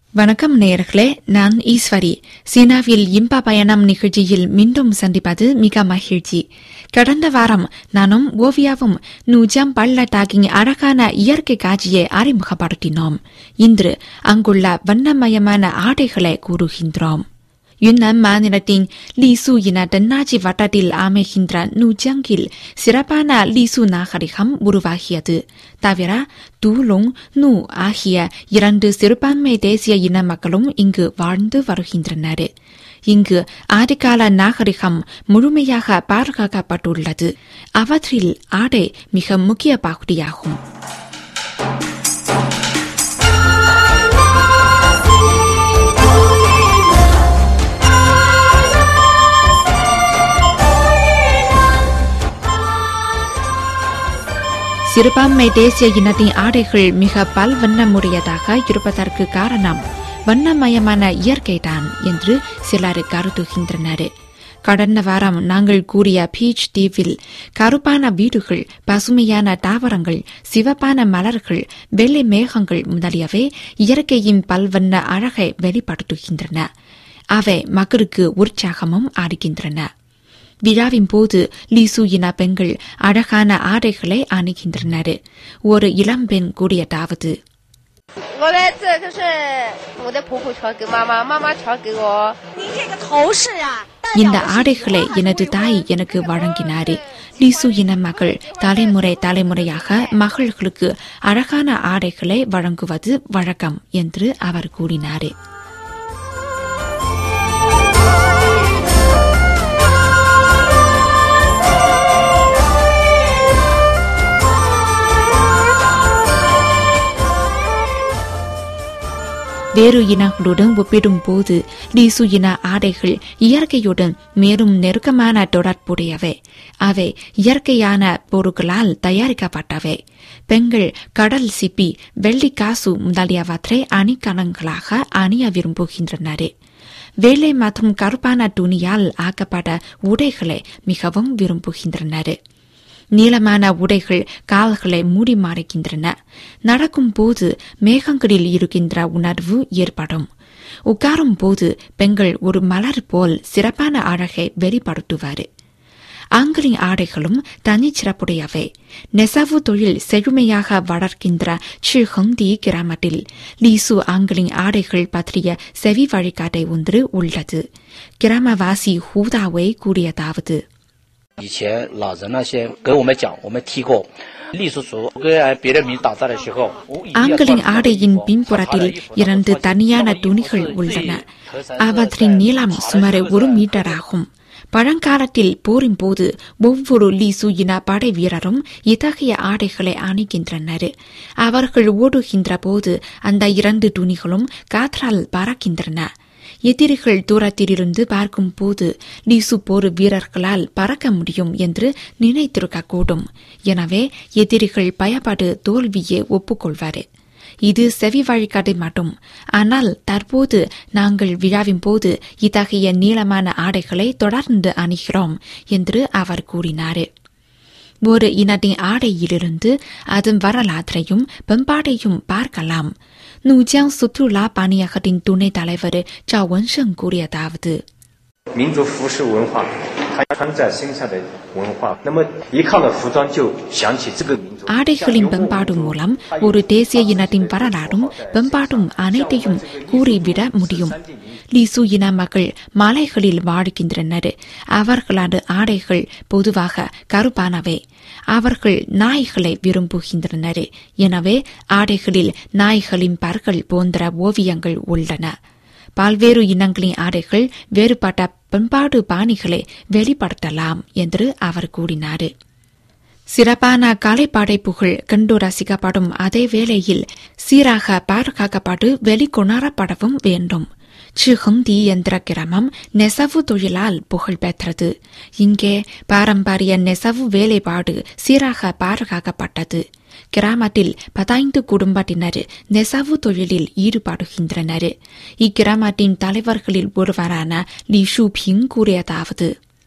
வணக்கம் நேயர்களே நான் ஈஸ்வரி சீனாவில் இன்ப பயணம் நிகழ்ச்சியில் மீண்டும் சந்திப்பது மிக மகிழ்ச்சி கடந்த வாரம் நானும் ஓவியாவும் நூஜாம் பள்ளத்தாக்கின் அழகான இயற்கை காட்சியை அறிமுகப்படுத்தினோம் இன்று அங்குள்ள வண்ணமயமான ஆடைகளை கூறுகின்றோம் யுன்னான் மாநிலத்தின் லீசு இன தென்னாட்சி வட்டத்தில் அமைகின்ற நூஜாங்கில் சிறப்பான லீசு நாகரிகம் உருவாகியது தவிர தூலுங் நூ ஆகிய இரண்டு சிறுபான்மை தேசிய இன மக்களும் இங்கு வாழ்ந்து வருகின்றனர் இங்கு ஆதிகால நாகரிகம் முழுமையாக பாதுகாக்கப்பட்டுள்ளது அவற்றில் ஆடை மிக முக்கிய பகுதியாகும் சிறுபான்மை தேசிய இனத்தின் ஆடைகள் மிக பல்வண்ணமுடையதாக இருப்பதற்கு காரணம் வண்ணமயமான இயற்கைதான் என்று சிலர் கருதுகின்றனர் கடந்த வாரம் நாங்கள் கூறிய பீச் தீவில் கருப்பான வீடுகள் பசுமையான தாவரங்கள் சிவப்பான மலர்கள் வெள்ளை மேகங்கள் முதலியவை இயற்கையின் பல்வண்ண அழகை வெளிப்படுத்துகின்றன அவை மக்களுக்கு உற்சாகமும் அளிக்கின்றன விழாவின் போது லீசு இன பெண்கள் அழகான ஆடைகளை அணிகின்றனர் ஒரு இளம்பெண் கூறியதாவது 我的这个是我的婆婆穿给妈妈，妈妈穿给我。 您这个头饰啊，代表 இந்த 的是 ஆடைகளை 很 எனது 多 தாய் எனக்கு வழங்கினார் லீசு இன மக்கள் தலைமுறை தலைமுறையாக மகள்களுக்கு அழகான ஆடைகளை வழங்குவது வழக்கம் என்று அவர் கூறினார் வேறு இனங்களுடன் ஒப்பிடும்போது லீசு இன ஆடைகள் இயற்கையுடன் மேலும் நெருக்கமான தொடர்புடையவை அவை இயற்கையான பொருட்களால் தயாரிக்கப்பட்டவை பெண்கள் கடல் சிப்பி வெள்ளி காசு முதலியவற்றை அணிகலன்களாக அணிய விரும்புகின்றனர் வேலை மற்றும் கருப்பான துணியால் ஆக்கப்பட்ட உடைகளை மிகவும் விரும்புகின்றனர் நீளமான உடைகள் கால்களை மூடி மறைக்கின்றன நடக்கும் போது மேகங்களில் இருக்கின்ற உணர்வு ஏற்படும் உட்காரும் போது பெண்கள் ஒரு மலர் போல் சிறப்பான அழகை வெளிப்படுத்துவார் ஆண்களின் ஆடைகளும் தனிச்சிறப்புடையவை நெசவு தொழில் செழுமையாக வளர்க்கின்ற சிஹங்தி கிராமத்தில் லீசு ஆண்களின் ஆடைகள் பற்றிய செவி வழிகாட்டை ஒன்று உள்ளது கிராமவாசி ஹூதாவை கூறியதாவது 以前老人那些给我们讲，我们提过，隶属属跟别人民打仗的时候，我一定要 ஆண்களின் 穿上 ஆடையின் 穿 பின்புறத்தில் 他的衣服呢 இரண்டு 穿 தனியான 他们衣服 துணிகள் 是 உள்ளன 最合身的 அவற்றின் 在 நீளம் 长的 சுமார் 时候 ஒரு 在 மீட்டர் ஆகும் பழங்காலத்தில் போரின் போது ஒவ்வொரு லீசு இன படை வீரரும் இத்தகைய ஆடைகளை அணிகின்றனர் அவர்கள் ஓடுகின்ற போது அந்த இரண்டு துணிகளும் காற்றால் பறக்கின்றன எதிரிகள் தூரத்திலிருந்து பார்க்கும் போது லீசு போர் வீரர்களால் பறக்க முடியும் என்று நினைத்திருக்கக்கூடும் எனவே எதிரிகள் பயப்படு தோல்வியை ஒப்புக்கொள்வார் இது செவி வழிகாட்டை மட்டும் ஆனால் தற்போது நாங்கள் விழாவின் போது இத்தகைய நீளமான ஆடைகளை தொடர்ந்து அணிகிறோம் என்று அவர் கூறினார் ஒரு இனத்தின் ஆடையிலிருந்து அதன் வரலாற்றையும் பண்பாட்டையும் பார்க்கலாம் நூஜியாங் சுற்றுலா பணியகத்தின் துணைத் தலைவர் ஜாவ் வன்ஷங் கூறியதாவது 民族服饰文化，它穿在身上的文化。那么一看到服装，就想起这个民族。 ஆடைகளின் பண்பாடு மூலம் ஒரு தேசிய இனத்தின் வரலாறும் பண்பாடும் அனைத்தையும் கூறிவிட முடியும் லீசு இன மக்கள் மலைகளில் வாழ்கின்றனர் அவர்களது ஆடைகள் பொதுவாக கருப்பானவை அவர்கள் நாய்களை விரும்புகின்றனர் எனவே ஆடைகளில் நாய்களின் பற்கள் போன்ற ஓவியங்கள் உள்ளன பல்வேறு இனங்களின் ஆடைகள் வேறுபட்ட பண்பாடு பாணிகளை வெளிப்படுத்தலாம் என்று அவர் கூறினார் சிறப்பான கலைப்படைப்புகள் கண்டு ரசிக்கப்படும் அதே வேளையில் சீராக பாதுகாக்கப்பட்டு வெளிக்கொணரப்படவும் வேண்டும் சிஹங்தி என்ற கிராமம் நெசவு தொழிலால் புகழ் பெற்றது இங்கே பாரம்பரிய நெசவு வேலைப்பாடு சீராக பாதுகாக்கப்பட்டது கிராமத்தில் பதினைந்து குடும்பத்தினர் நெசவு தொழிலில் ஈடுபடுகின்றனர் இக்கிராமத்தின் தலைவர்களில் ஒருவரான லி ஷூபிங் கூறியதாவது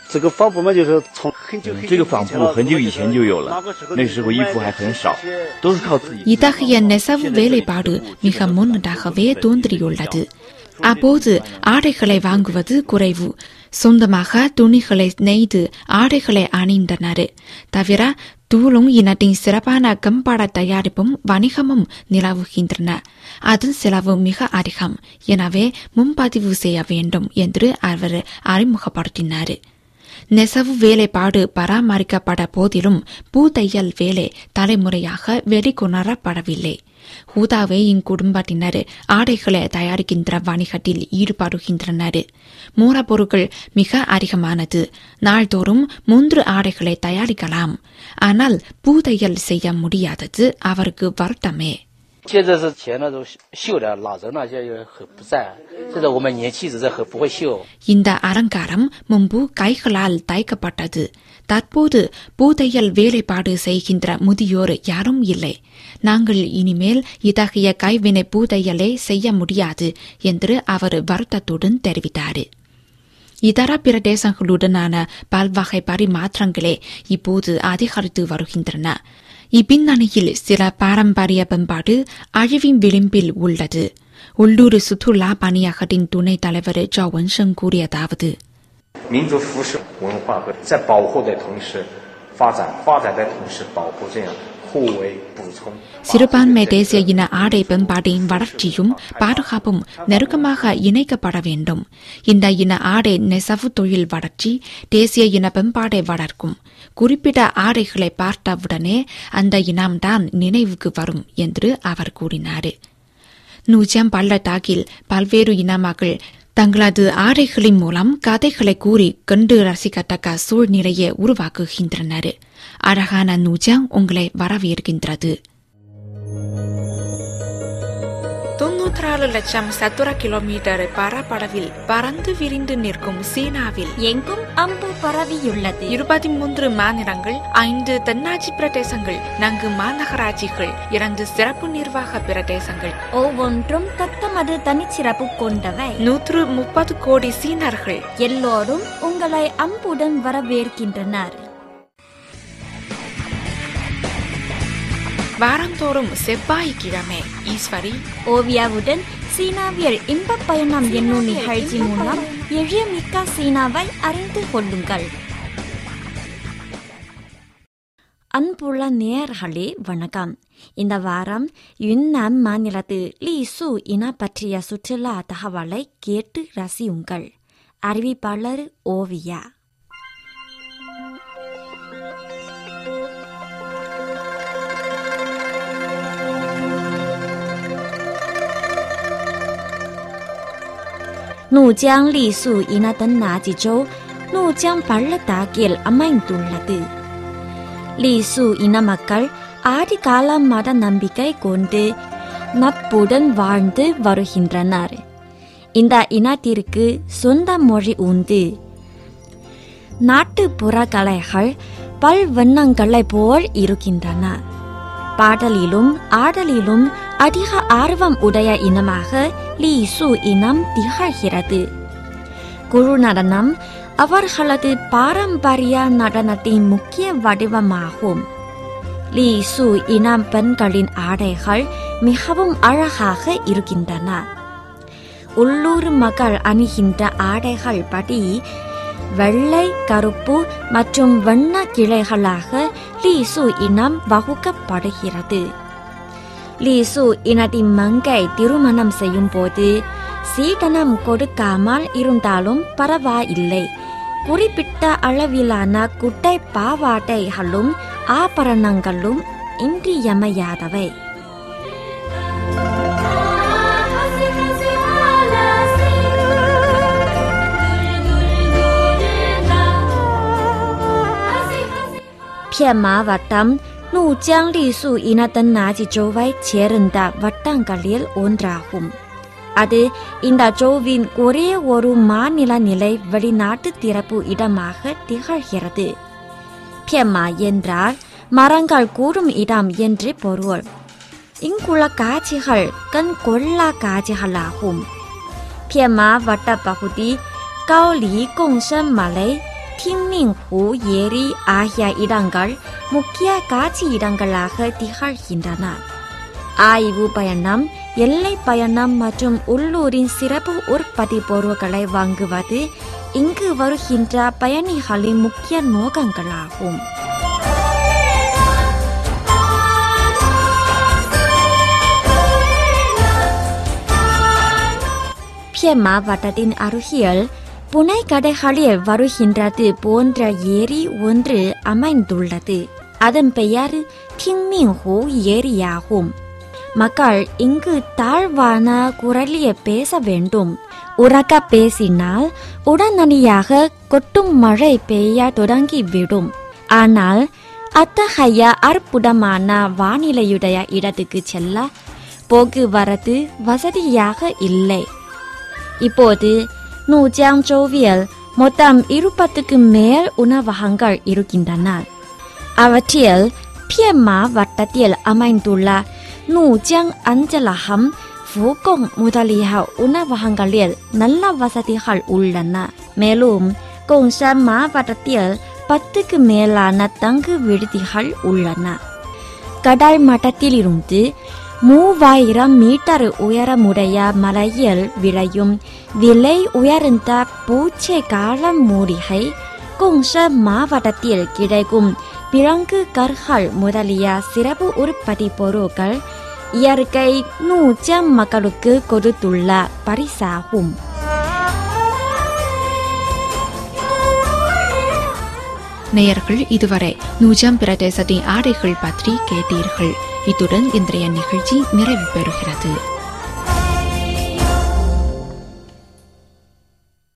这个纺布嘛，就是从很久很久这个纺布很久以前就有了，那时候衣服还很少，都是靠自己。 இத்தகைய நெசவு வேலைப்பாடு மிக முன்னதாகவே தோன்றியுள்ளது அப்போது ஆடைகளை வாங்குவது குறைவு சொந்தமாக துணிகளை நெய்து ஆடைகளை அணிந்தனர் தவிர தூளும் இனத்தின் சிறப்பான கம்பாட தயாரிப்பும் வணிகமும் நிலவுகின்றன அதன் செலவு மிக அதிகம் எனவே முன்பதிவு செய்ய வேண்டும் என்று அவர் அறிமுகப்படுத்தினார் நெசவு வேலைப்பாடு பராமரிக்கப்பட போதிலும் பூதையல் வேலை தலைமுறையாக வெளிக்கொணரப்படவில்லை ஹூதாவேயின் குடும்பத்தினர் ஆடைகளை தயாரிக்கின்ற வணிகத்தில் ஈடுபடுகின்றனர் மூலப்பொருட்கள் மிக அதிகமானது நாள்தோறும் மூன்று ஆடைகளை தயாரிக்கலாம் ஆனால் பூதையல் செய்ய முடியாதது அவருக்கு வருத்தமே 现在是前那种绣的，老人那些也很不在，现在我们年轻人这很不会绣。 இந்த அலங்காரம் முன்பு கைகளால் தைக்கப்பட்டது தற்போது பூதையல் வேலைப்பாடு செய்கின்ற முதியோர் யாரும் இல்லை நாங்கள் இனிமேல் இத்தகைய கைவினை பூதையலை செய்ய முடியாது என்று அவர் வருத்தத்துடன் தெரிவித்தார் இதர பிரதேசங்களுடனான பல்வகை பரிமாற்றங்களே இப்போது அதிகரித்து வருகின்றன இப்பின்னணியில் சில பாரம்பரிய பண்பாடு அழிவின் விளிம்பில் உள்ளது உள்ளூர் சுற்றுலா பணியகத்தின் துணைத் தலைவர் ஜா வன்சன் கூறியதாவது 民族服饰文化和在保护的同时发展，发展的同时保护，这样互为补充。 சிறுபான்மை தேசிய இன ஆடை பண்பாட்டின் வளர்ச்சியும் பாதுகாப்பும் நெருக்கமாக இணைக்கப்பட வேண்டும் இந்த இன ஆடை நெசவு தொழில் வளர்ச்சி தேசிய இன பண்பாடை வளர்க்கும் குறிப்பிட்ட ஆடைகளை பார்த்தவுடனே அந்த இனம்தான் நினைவுக்கு வரும் என்று அவர் கூறினார் நூஜாம் பள்ளத்தாக்கில் பல்வேறு இன மக்கள் தங்களது ஆடைகளின் மூலம் கதைகளை கூறி கண்டு ரசிக்கத்தக்க சூழ்நிலையை உருவாக்குகின்றனர் அழகான நூஜாங் உங்களை வரவேற்கின்றது தொன்னூற்றாறு லட்சம் சதுர கிலோமீட்டர் பரப்பளவில் பறந்து விரிந்து நிற்கும் சீனாவில் எங்கும் அம்பு பரவியுள்ளது இருபத்தி மூன்று மாநிலங்கள் ஐந்து தென்னாட்சி பிரதேசங்கள் நான்கு மாநகராட்சிகள் இரண்டு சிறப்பு நிர்வாக பிரதேசங்கள் ஒவ்வொன்றும் தத்தமது தனிச்சிறப்பு கொண்டவை நூற்று முப்பது கோடி சீனர்கள் எல்லோரும் உங்களை அம்புடன் வரவேற்கின்றனர் வாரந்தோறும் செவ்வாய்க்கிழமை ஈஸ்வரி ஓவியாவுடன் சீனாவியல் இன்ப பயணம் என்னும் நிகழ்ச்சி மூலம் எளியமிக்க சீனாவை அறிந்து கொள்ளுங்கள் அன்புள்ள நேயர்களே வணக்கம் இந்த வாரம் யுன்னான் மாநிலத்து லீசு இன பற்றிய சுற்றுலா தகவலை கேட்டு ரசியுங்கள் அறிவிப்பாளர் ஓவியா நூஜாங் லீசு இனத்தின் நாஜிஜோ நூஜாங் பள்ளத்தாக்கில் அமைந்துள்ளது லீசு இன மக்கள் ஆதி காலம் மத நம்பிக்கை கொண்டு நட்புடன் வாழ்ந்து வருகின்றனர் இந்த இனத்திற்கு சொந்த மொழி உண்டு நாட்டுப்புற கலைகள் பல் வண்ணங்களைப் போல் இருக்கின்றன பாடலிலும் ஆடலிலும் அதிக ஆர்வம் உடைய இனமாக லீசு இனம் திகழ்கிறது குழு நடனம் அவர்களது பாரம்பரிய நடனத்தின் முக்கிய வடிவமாகும் லீசு இனம் பெண்களின் ஆடைகள் மிகவும் அழகாக இருக்கின்றன உள்ளூர் மக்கள் அணிகின்ற ஆடைகள் படி வெள்ளை கருப்பு மற்றும் வண்ண கிளைகளாக லீசு இனம் வகுக்கப்படுகிறது லீசு இனத்தின் மங்கை திருமணம் செய்யும் போது சீதனம் கொடுக்காமல் இருந்தாலும் பரவாயில்லை குறிப்பிட்ட அளவிலான குட்டை பாவாடைகளும் ஆபரணங்களும் இன்றியமையாதவை பியன் மாவட்டம் நூஜாங் லீசு இனத்தின் நாஜிஜோவை சேர்ந்த வட்டங்களில் ஒன்றாகும் அது இந்த ஜோவின் ஒரே ஒரு மாநில நிலை வெளிநாட்டு திறப்பு இடமாக திகழ்கிறது பியம்மா என்றால் மரங்கள் கூடும் இடம் என்று பொருள் இங்குள்ள காட்சிகள் கண் கொள்ளா காட்சிகளாகும் பியம்மா வட்டப்பகுதி கவுலி கொங்சன் மலை திம்மிங் ஹூ ஏரி ஆகிய இடங்கள் முக்கிய காட்சி இடங்களாக திகழ்கின்றன ஆய்வு பயணம் எல்லை பயணம் மற்றும் உள்ளூரின் சிறப்பு உற்பத்தி பொருட்களை வாங்குவது இங்கு வருகின்ற பயணிகளின் முக்கிய நோக்கங்களாகும் பிய மாவட்டத்தின் அருகில் புனை கடைகளில் வருகின்றது போன்ற ஏரி ஒன்று அமைந்துள்ளது அதன் பெயர் திங்மிங்ஹூ ஏரியாகும் மக்கள் இங்கு தாழ்வான குரலில் பேச வேண்டும் உறக்க பேசினால் உடனடியாக கொட்டும் மழை பெய்ய தொடங்கிவிடும் ஆனால் அத்தகைய அற்புதமான வானிலையுடைய இடத்துக்கு செல்ல போக்குவரத்து வசதியாக இல்லை இப்போது நூஜியாங் ஜோவியல் மொத்தம் இருபத்துக்கு மேல் உணவகங்கள் இருக்கின்றன அவற்றில் பியம்மா வட்டத்தில் அமைந்துள்ள நூஜியாங் அஞ்சலகம் ஃபூகோங் முதலிய உணவகங்களில் நல்ல வசதிகள் உள்ளன மேலும் கோங்ஷான் மாவட்டத்தில் பத்துக்கு மேலான தங்கு விடுதிகள் உள்ளன கடல் மட்டத்திலிருந்து மூவாயிரம் மீட்டர் உயரமுடைய மலையில் விளையும் விலை உயர்ந்த பூச்சை கால மூலிகை கோங்ஷ மாவட்டத்தில் கிடைக்கும் பிறங்கு கற்கள் முதலிய சிறப்பு உற்பத்தி பொருட்கள் இயற்கை நூஜம் மக்களுக்கு கொடுத்துள்ள பரிசாகும் நேயர்கள் இதுவரை நூஜாம் பிரதேசத்தின் ஆடைகள் பற்றி கேட்டீர்கள் இத்துடன் இன்றைய நிகழ்ச்சி நிறைவு பெறுகிறது